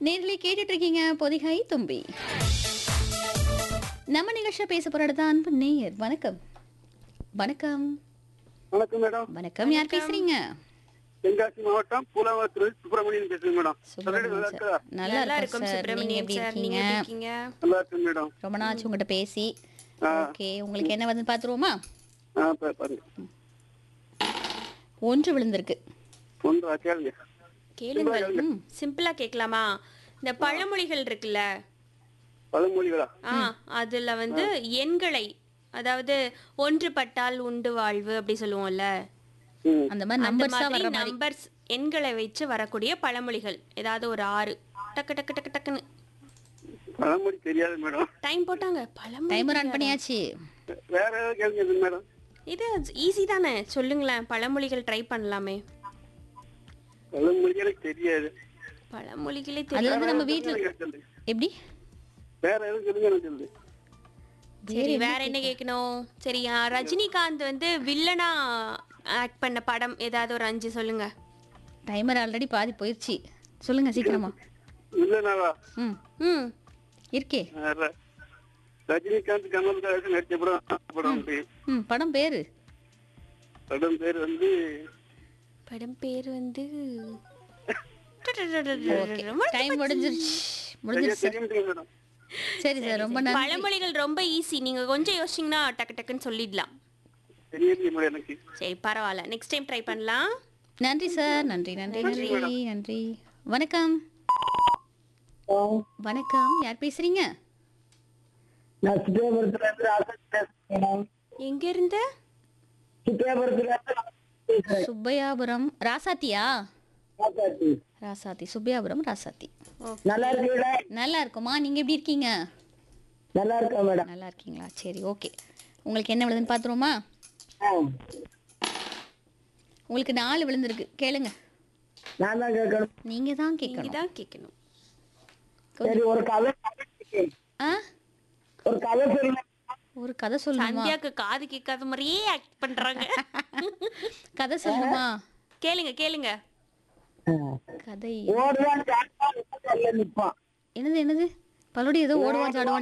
நேரிலே கேட்டுட்டு இருக்கீங்க பொதிகை தும்பி நம்ம நிகழ்ச்சியா பேச போறது அன்பு நேயர் வணக்கம் வணக்கம் வணக்கம் மேடம் வணக்கம் யார் பேசுறீங்க தென்காசி மாவட்டம் பூலாவரத்துல சுப்பிரமணியன் பேசுறேன் மேடம் சுப்பிரமணியன் நல்லா சார் இருக்கா? நல்லா நல்லா இருக்கும் இருக்கும் சார் நீங்க சுப்பிரமணியன் எப்படி சார் நீங்க இருக்கீங்க எப்படி இருக்கீங்க நல்லா இருக்கேன் மேடம் ரொம்ப நாச்சு உங்ககிட்ட பேசி ஆ. ஓகே உங்களுக்கு என்ன வந்து பாத்துருவோமா ஆ பா- பாருங்க ஒன்று விழுந்திருக்கு ஒன்றா கேளுங்க கேளுங்கள் ம், சிம்பிளா கேட்கலாமா இந்த பழமொழிகள் இருக்குல்ல பழமொழிகளா ஆ அதுல வந்து எண்களை அதாவது ஒன்றுபட்டால் உண்டு வாழ்வு அப்படி சொல்லுவோம்ல ம் அந்த மாதிரி அந்த நம்பர்ஸா மாதிரி வர்ற மாதிரி நம்பர்ஸ் எண்களை வச்சு வரக்கூடிய பழமொழிகள் ஏதாவது ஒரு ஆறு டக்கு டக்கு டக்கு டக்குன்னு பழமொழி தெரியாது மேடம் டைம் போட்டாங்க பழமொழி டைமர் ஆன் பண்ணியாச்சு வேற ஏதாவது கேளுங்க மேடம் இது ஈஸி தானே சொல்லுங்களேன் பழமொழிகள் ட்ரை பண்ணலாமே பழமொழிகளே தெரியாது பழமொழிகளே அது தெரியும் வந்து நம்ம வீட்டுல எனக்கு சொல்லு. எப்படி வேற எதுவும் சொல்லுங்க எனக்கு சொல்லு சரி வேற என்ன கேட்கணும் சரி ஆ, ரஜினிகாந்த் வந்து வில்லனா ஆக்ட் பண்ண படம் ஏதாவது ஒரு அஞ்சு சொல்லுங்க டைமர் ஆல்ரெடி பாதி போயிடுச்சு சொல்லுங்க சீக்கிரமா இல்லைனாவா ம் ம் இருக்கே ர- ரஜினிகாந்த் கமல்ஹாசன் நடிச்ச படம் படம் உண்டு. ம் படம் பேரு படம் பேர் வந்து படம் பேர் வந்து டைம் முடிஞ்சிருச்சு முடிஞ்சிருச்சு சார் தெரியும் மேடம் சரி சார் ரொம்ப நன்றி பழமொழிகள் ரொம்ப ஈஸி நீங்க கொஞ்சம் யோசிச்சீங்கன்னா டக்கு டக்குன்னு சொல்லிடலாம் தெரியலையே மேடம் எனக்கு சரி பரவாயில்ல நெக்ஸ்ட் டைம் ட்ரை பண்ணலாம் நன்றி சார் நன்றி நன்றி நன்றி நன்றி வணக்கம் வணக்கம் யார் பேசுறீங்க நான் சித்தியாபுரத்துல இருந்து ராசாத்தி பேசுறேன் மேடம் எங்க இருந்து சித்தியாபுரத்துல இருந்து ராசாத்தி பேசுறேன் சுப்பையாபுரம் ராசாத்தியா ராசாத்தி ராசாத்தி சுப்பையாபுரம் ராசாத்தி நல்லா இருக்கீங்களா நல்லா இருக்குமா நீங்க எப்படி இருக்கீங்க நல்லா இருக்கேன் மேடம் நல்லா இருக்கீங்களா சரி ஓகே உங்களுக்கு என்ன விழுதுன்னு பார்த்துருவோமா ஆ, உங்களுக்கு நாலு விழுந்திருக்கு கேளுங்க நான் தான் கேட்கணும் நீங்க தான் கேட்கணும் இதான் கேட்கணும் சரி ஒரு கதை ஆ ஒரு கதை சொல்லுங்க ஒரு கதை சொல்லணுமா சந்தியாக்கு காது கேட்காத மாதிரியே ஆக்ட் பண்றாங்க கதை சொல்லணுமா கேளுங்க கேளுங்க ஆ. கதை ஓடுவான் ஜாடுவான், சொல்ல நிப்பான் என்னது என்னது பலருடைய ஏதோ ஓடுவான் சாடுவான்